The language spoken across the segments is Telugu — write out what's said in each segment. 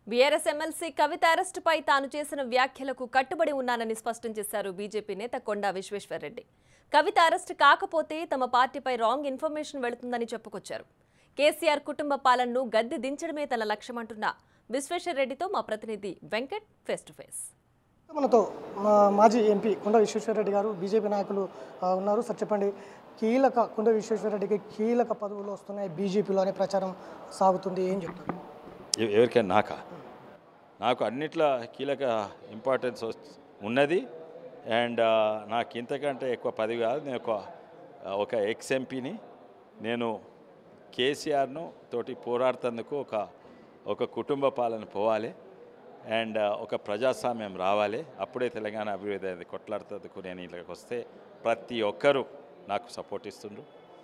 బీఆర్ఎస్ ఎమ్మెల్సీ కవిత అరెస్టుపై తాను చేసిన వ్యాఖ్యలకు కట్టుబడి ఉన్నానని స్పష్టం చేశారు బీజేపీ నేత కొండా విశ్వేశ్వర్రెడ్డి కవిత అరెస్టు కాకపోతే తమ పార్టీపై రాంగ్ ఇన్ఫర్మేషన్ వెళుతుందని చెప్పుకొచ్చారు కేసీఆర్ కుటుంబ పాలనను గద్దె దించడమే తన లక్ష్యమంటున్న విశ్వేశ్వర్రెడ్డితో మా ప్రతినిధి వెంకట్ ఫేస్ టు ఫేస్ మనతో మా మాజీ ఎంపీ కొండ విశ్వేశ్వరరెడ్డి గారు బీజేపీ నాయకులు ఆ, ఉన్నారు సార్ చెప్పండి కీలక కొండ విశ్వేశ్వరరెడ్డికి కీలక పదవులు వస్తున్నాయి బీజేపీలో అనే ప్రచారం సాగుతుంది ఏం చెప్తారు ఎవ- ఎవరికైనా నాకా నాకు అన్నిట్లో కీలక ఇంపార్టెన్స్ వస్- ఉన్నది అండ్ నాకు ఇంతకంటే ఎక్కువ పదవి కాదు నేను ఒక ఒక ఎక్స్ ఎంపీని నేను కేసీఆర్ను తోటి పోరాడుతందుకు ఒక ఒక కుటుంబ పాలన పోవాలి అండ్ ఒక ప్రజాస్వామ్యం రావాలి అప్పుడే తెలంగాణ అభివృద్ధి అయింది కొట్లాడుతందుకు నేను ఇళ్ళకి వస్తే ప్రతి ఒక్కరూ నాకు సపోర్ట్ ఇస్తుండ్రు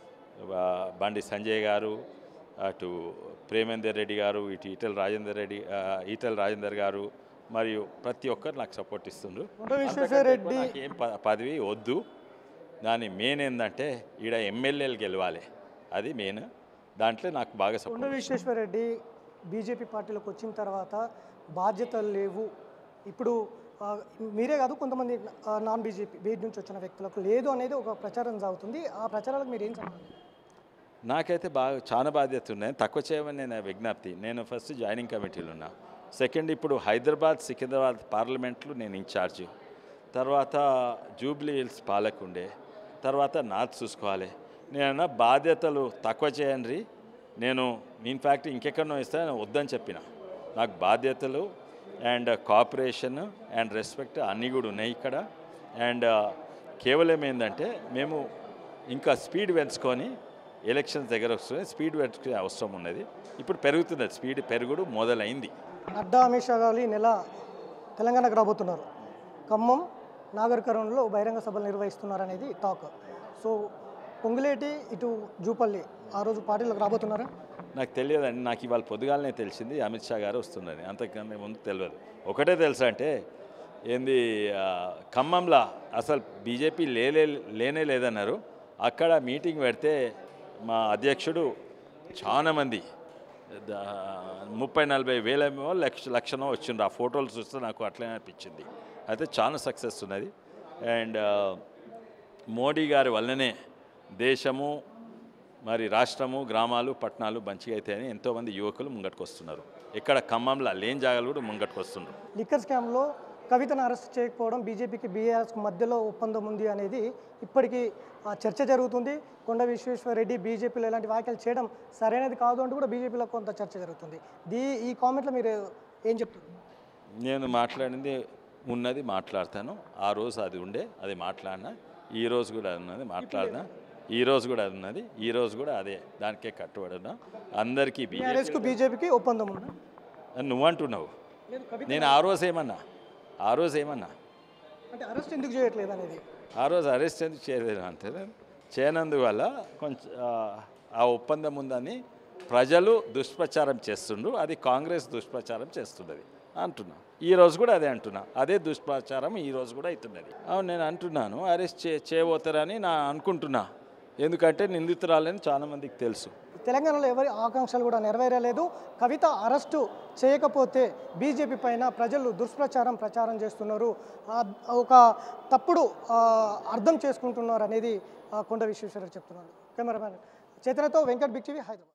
వా- బండి సంజయ్ గారు అటు ప్రేమేందర్ రెడ్డి గారు ఇటు ఈటెల రాజేందర్ రెడ్డి ఆ, ఈటెల రాజేందర్ గారు మరియు ప్రతి ఒక్కరు నాకు సపోర్ట్ ఇస్తుండ్రు కొండ విశ్వేశ్వరరెడ్డి నాకు ఏం ప- పదవి వద్దు దాని మెయిన్ ఏంటంటే ఈడ ఎమ్మెల్యేలు గెలవాలి అది మెయిన్ దాంట్లో నాకు బాగా కొండ సపోర్ట్ విశ్వేశ్వరరెడ్డి బీజేపీ పార్టీలోకి వచ్చిన తర్వాత బాధ్యతలు లేవు ఇప్పుడు ఆ, మీరే కాదు కొంతమంది ఆ, నాన్ బీజేపీ బీజీ నుంచి వచ్చిన వ్యక్తులకు లేదు అనేది ఒక ప్రచారం సాగుతుంది ఆ ప్రచారాలకు మీరు ఏం చెప్పాలి నాకైతే బాగా చాలా బాధ్యత ఉన్నాయి తక్కువ చేయమని నేను విజ్ఞప్తి నేను ఫస్ట్ జాయినింగ్ కమిటీలో ఉన్నా సెకండ్ ఇప్పుడు హైదరాబాద్ సికింద్రాబాద్ పార్లమెంట్లు నేను ఇన్ఛార్జ్ తర్వాత జూబ్లీ హిల్స్ పాలకుండే తర్వాత నార్త్ చూసుకోవాలి నేను బాధ్యతలు తక్కువ చేయండి నేను ఇన్ఫ్యాక్ట్ ఇంకెక్కడనో ఇస్తే నేను వద్దని చెప్పిన నాకు బాధ్యతలు అండ్ కోఆపరేషన్ అండ్ రెస్పెక్ట్ అన్నీ కూడా ఉన్నాయి ఇక్కడ అండ్ కేవలం ఏంటంటే మేము ఇంకా స్పీడ్ పెంచుకొని ఎలక్షన్స్ దగ్గర వస్తున్నాయి స్పీడ్ పెంచుకునే అవసరం ఉన్నది ఇప్పుడు పెరుగుతున్నది స్పీడ్ పెరుగుడు మొదలైంది నడ్డా అమిత్ షా గారు ఈ నెల తెలంగాణకు రాబోతున్నారు ఖమ్మం నాగర్ కర్నూలులో బహిరంగ సభలు నిర్వహిస్తున్నారు అనేది టాక్ సో పొంగులేటి ఇటు జూపల్లి ఆ రోజు పార్టీలకు రాబోతున్నారా నాకు తెలియదండి నాకు ఇవాళ పొద్దుగాలనే తెలిసింది అమిత్ షా గారు వస్తున్నారని అంతకన్నా ముందు తెలియదు ఒకటే తెలుసా అంటే ఏంది ఆ, ఖమ్మంలో అసలు బీజేపీ లేలే లేనే లేదన్నారు అక్కడ మీటింగ్ పెడితే మా అధ్యక్షుడు చాలా మంది దా- ముప్పై నలభై వేలేమో లక్ష లక్షనో వచ్చిండ్రు ఆ ఫోటోలు చూస్తే నాకు అట్లనే అనిపించింది అయితే చాలా సక్సెస్ ఉన్నది అండ్ మోడీ గారి వల్లనే దేశము మరి రాష్ట్రము గ్రామాలు పట్టణాలు మంచిగా అవుతాయని ఎంతోమంది యువకులు ముంగట్టుకు వస్తున్నారు ఇక్కడ ఖమ్మంలో లేని జాగాలు కూడా ముంగట్టుకు వస్తున్నారు లిక్కర్ స్కామ్లో కవితను అరెస్ట్ చేయకపోవడం బీజేపీకి బీఆర్ఎస్ మధ్యలో ఒప్పందం ఉంది అనేది ఇప్పటికీ ఆ, చర్చ జరుగుతుంది కొండ విశ్వేశ్వరరెడ్డి బీజేపీలో ఇలాంటి వ్యాఖ్యలు చేయడం సరైనది కాదు అంటూ కూడా బీజేపీలో కొంత చర్చ జరుగుతుంది దీ ఈ కామెంట్లో మీరు ఏం చెప్తారు నేను మాట్లాడింది ఉన్నది మాట్లాడతాను ఆ రోజు అది ఉండే అది మాట్లాడినా ఈ రోజు కూడా అది ఉన్నది మాట్లాడినా ఈ రోజు కూడా అది ఉన్నది ఈ రోజు కూడా అదే దానికే కట్టుబడి ఉన్నా అందరికీ బీజేపీ బీఆర్ఎస్కు బీజేపీకి ఒప్పందం ఉంది నువ్వంటున్నావు లేదు కవిత నేను ఆ రోజు ఏమన్నా ఆ రోజు ఏమన్నా అంటే అరెస్ట్ ఎందుకు చేయట్లేదు అనేది ఆ రోజు అరెస్ట్ ఎందుకు చేయలేదు అంటే చేయనందువల్ల కొంచెం ఆ, ఆ ఒప్పందం ఉందని ప్రజలు దుష్ప్రచారం చేస్తుండ్రు అది కాంగ్రెస్ దుష్ప్రచారం చేస్తున్నది అంటున్నా ఈ రోజు కూడా అదే అంటున్నా అదే దుష్ప్రచారం ఈ రోజు కూడా అవుతున్నది అవును నేను అంటున్నాను అరెస్ట్ చే చేయబోతారని నా అనుకుంటున్నా ఎందుకంటే నిందితురాలని చాలా మందికి తెలుసు తెలంగాణలో ఎవరి ఆకాంక్షలు కూడా నెరవేరలేదు కవిత అరెస్టు చేయకపోతే బీజేపీ పైన ప్రజలు దుష్ప్రచారం ప్రచారం చేస్తున్నారు ఆ, ఒక తప్పుడు ఆ, అర్థం చేసుకుంటున్నారు అనేది ఆ, కొండ విశ్వేశ్వరరావు చెప్తున్నారు కెమెరామ్యాన్ చేతనతో వెంకట్ బిగ్ టీవీ హైదరాబాద్